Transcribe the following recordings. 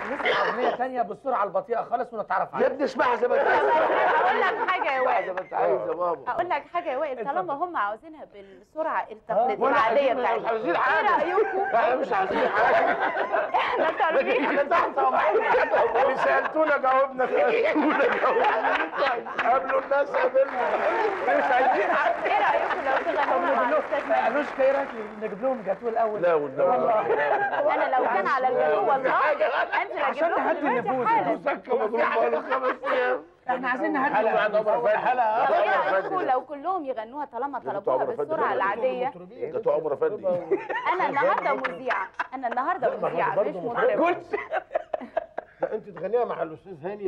نسمع اغنيه ثانيه بالسرعه البطيئه خالص ونتعرف يا عليها ابني اسمعها زي ما انت عايز اقول لك حاجه يا زي وائل ما انت عايز يا بابا اقول لك حاجه يا وائل طالما هم عاوزينها بالسرعه آه. التقليديه ولا العاديه عايزين- مش بتاعتنا عايزين ايه حاجه رايكم احنا مش عايزين حاجه احنا طالبين احنا تحت امرك اللي سالتونا جاوبنا سالتونا جاوبنا قابلوا الناس قابلنا مش عايزين حاجه ايه رايكم لو تغنوها مع الاستاذ مجدي انوشكا ايه رايك نجيب لهم جاتوه الاول لا والنبي انا لو كان على الجو والله انزل اجيب عشان لكم نهدي دلوقتي النفوس. حالا سكه مضروب بقاله خمس ايام احنا عايزين نهدي حلقه بعد عمر حلقه طب ايه عمر رايكم أفندي. لو كلهم يغنوها طالما جبتوا طلبوها عمر أفندي بالسرعه ده. العاديه جاتوا عمر افندي انا النهارده مذيعه انا النهارده مذيعه مش مطربه لا انت تغنيها مع الاستاذ هاني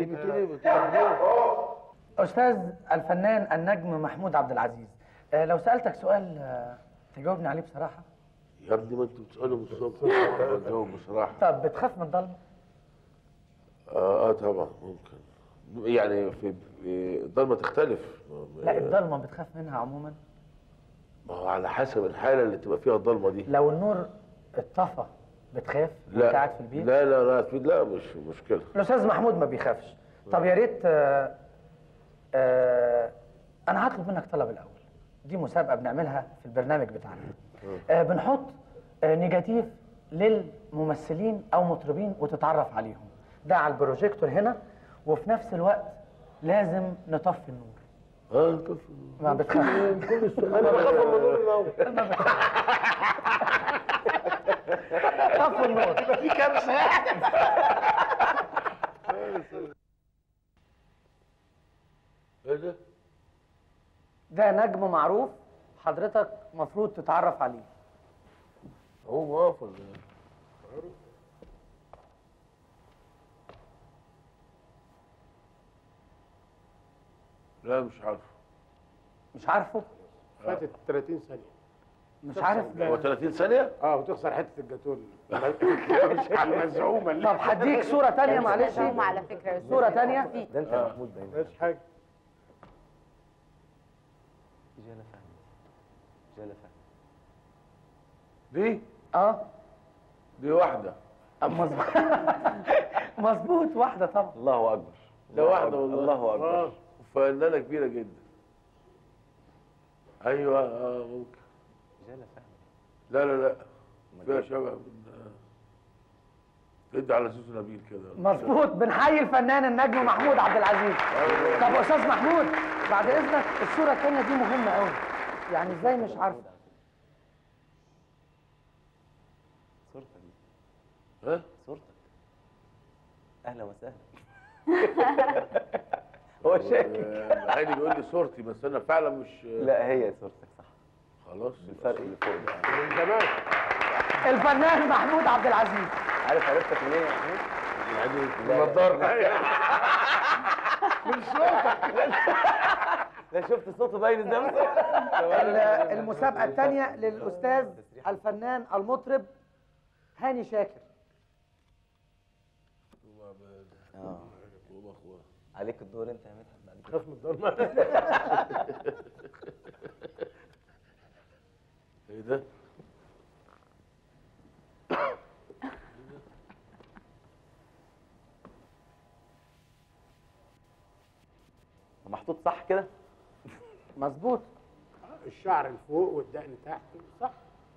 استاذ الفنان النجم محمود عبد العزيز آه، لو سالتك سؤال آه، تجاوبني عليه بصراحه يا ابني ما انتوا بتسالوا بالظبط بجاوب بصراحه طب بتخاف من الضلمه اه اه طبعا ممكن يعني في في- الضلمه تختلف لا الضلمه بتخاف منها عموما ما هو على حسب الحاله اللي تبقى فيها الضلمه دي لو النور اتطفى بتخاف وانت لا قاعد في البيت لا لا لا اكيد لا مش مشكله الاستاذ محمود ما بيخافش طب يا ريت آه، آه، انا هطلب منك طلب الاول دي مسابقه بنعملها في البرنامج بتاعنا آه، بنحط آه، نيجاتيف للممثلين او مطربين وتتعرف عليهم ده على البروجيكتور هنا وفي نفس الوقت لازم نطفي النور اه طفل ما بتخاف انا بخاف من النور الاول طفوا النور في كام ساعه ايه ده؟ ده نجم معروف حضرتك مفروض تتعرف عليه هو موافق لا مش عارف مش عارفه فاتت 30 ثانيه مش عارف هو 30 ثانيه؟ اه وتخسر حته الجاتوه المزعومه اللي طب هديك صورة تانية معلش هم على فكره يا صورة تانية ده انت يا محمود باين مفيش حاجه جاله فهمي جاله فهمي دي اه دي واحده مظبوط مظبوط واحدة طبعا الله اكبر ده واحده والله الله اكبر اه فنانه كبيره جدا ايوه اه ممكن جاله فهمي لا لا لا فيها إيه؟ شبه من تدي على سوسو نبيل كده مظبوط بنحيي الفنان النجم محمود عبد العزيز طب يا استاذ محمود بعد اذنك الصورة التانية دي مهمة قوي يعني ازاي مش عارفة صورتك دي ها صورتك اهلا وسهلا هو شاكك آه، عيني بيقول لي صورتي بس انا فعلا مش لا هي صورتك صح خلاص الفرق اللي فوق ده من زمان الفنان محمود عبد العزيز عارف عرفتك منين يا محمود؟ يعني النضاره لا شفت صوته باين ازاي ال- المسابقة التانية للأستاذ الفنان المطرب هاني شاكر اه عليك الدور انت يا مدحت بعد كده خاف من الضلمه ايه ده؟ محطوط صح كده مظبوط الشعر الفوق والدقن تحت صح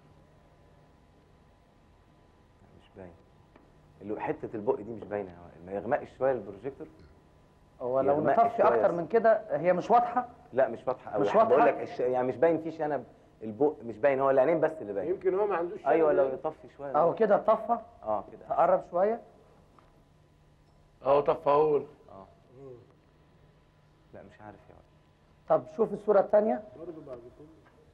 مش باين اللي حته البق دي مش باينه يا وائل. ما يغمقش شويه البروجيكتور هو لو يغمق نطفي شوية أكتر بس. من كده هي مش واضحة لا مش واضحه قوي مش واضحة؟ بقول لك الش... يعني مش باين فيه شنب البق مش باين هو العينين بس اللي باين يمكن هو ما عندوش ايوه شغل. لو يطفي شويه أهو كده اتطفى اه كده تقرب شوية اهو طفاول اه لا مش عارف يا وائل. طب شوف الصورة التانية برضه بعد كده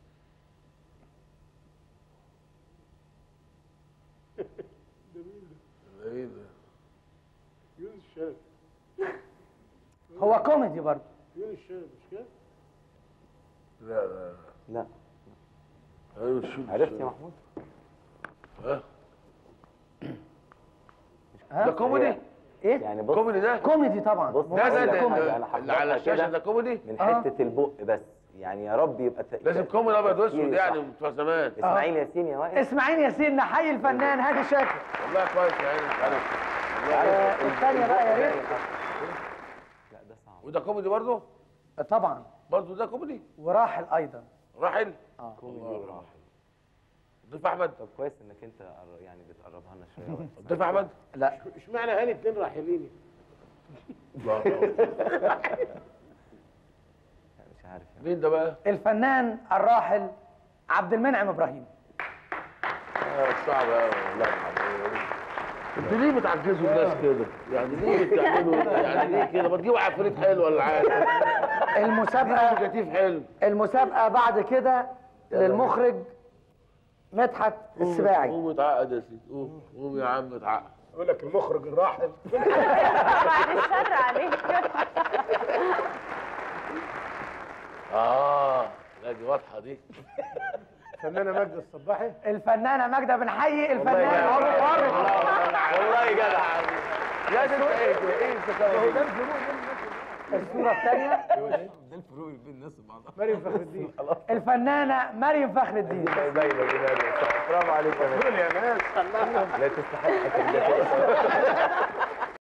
ايه ده؟ يونس الشارع هو كوميدي برضه يونس الشارع مش كده؟ لا لا لا ايوه شو عرفت يا محمود ها؟ ها؟ ده كوميدي؟ ايه يعني بص كوميدي ده؟ كوميدي طبعا بص ده أقول ده لك ده حاجة، أنا اللي على هحضرها الشاشه كده ده كوميدي؟ من آه. حته البق بس يعني يا رب يبقى ت... لازم كوميدي ابيض واسود تفكيري يعني صح. بتوع زمان اسماعيل ياسين يا وائل اسماعيل ياسين نحيي الفنان هاني شاكر والله كويس يا عيني مش عارف عارف الثانيه بقى يا ريت لا ده صعب وده كوميدي برضه طبعا برضه ده كوميدي وراحل ايضا راحل كوميدي الله وراحل ضيف احمد طب كويس انك انت قر- يعني بتقربها لنا شويه ضيف احمد لا اشمعنى هاني اتنين راحلين لا، مش عارف يعني مين ده بقى؟ الفنان الراحل عبد المنعم ابراهيم آه، صعب قوي والله انتوا ليه بتعجزوا الناس كده؟ يعني ليه بتعملوا يعني ليه كده؟ ما تجيبوا عفريت حلو ولا حاجه المسابقه نيجاتيف حلو المسابقه بعد كده للمخرج مدحت السباعي قوم اتعقد يا سيدي قوم قوم يا عم اتعقد يقول لك المخرج الراحل بعد الشر عليك اه لا دي واضحه دي فنانه مجد الصباحي الفنانه ماجده بنحيي الفنان والله جدع يا ده انت ايه ده؟ ايه التكامل الصوره الثانيه ده الفروق بين الناس وبعضها مريم فخر الدين الفنانه مريم فخر الدين باينه كده برافو عليك يا ناس يا ناس الله لا تستحق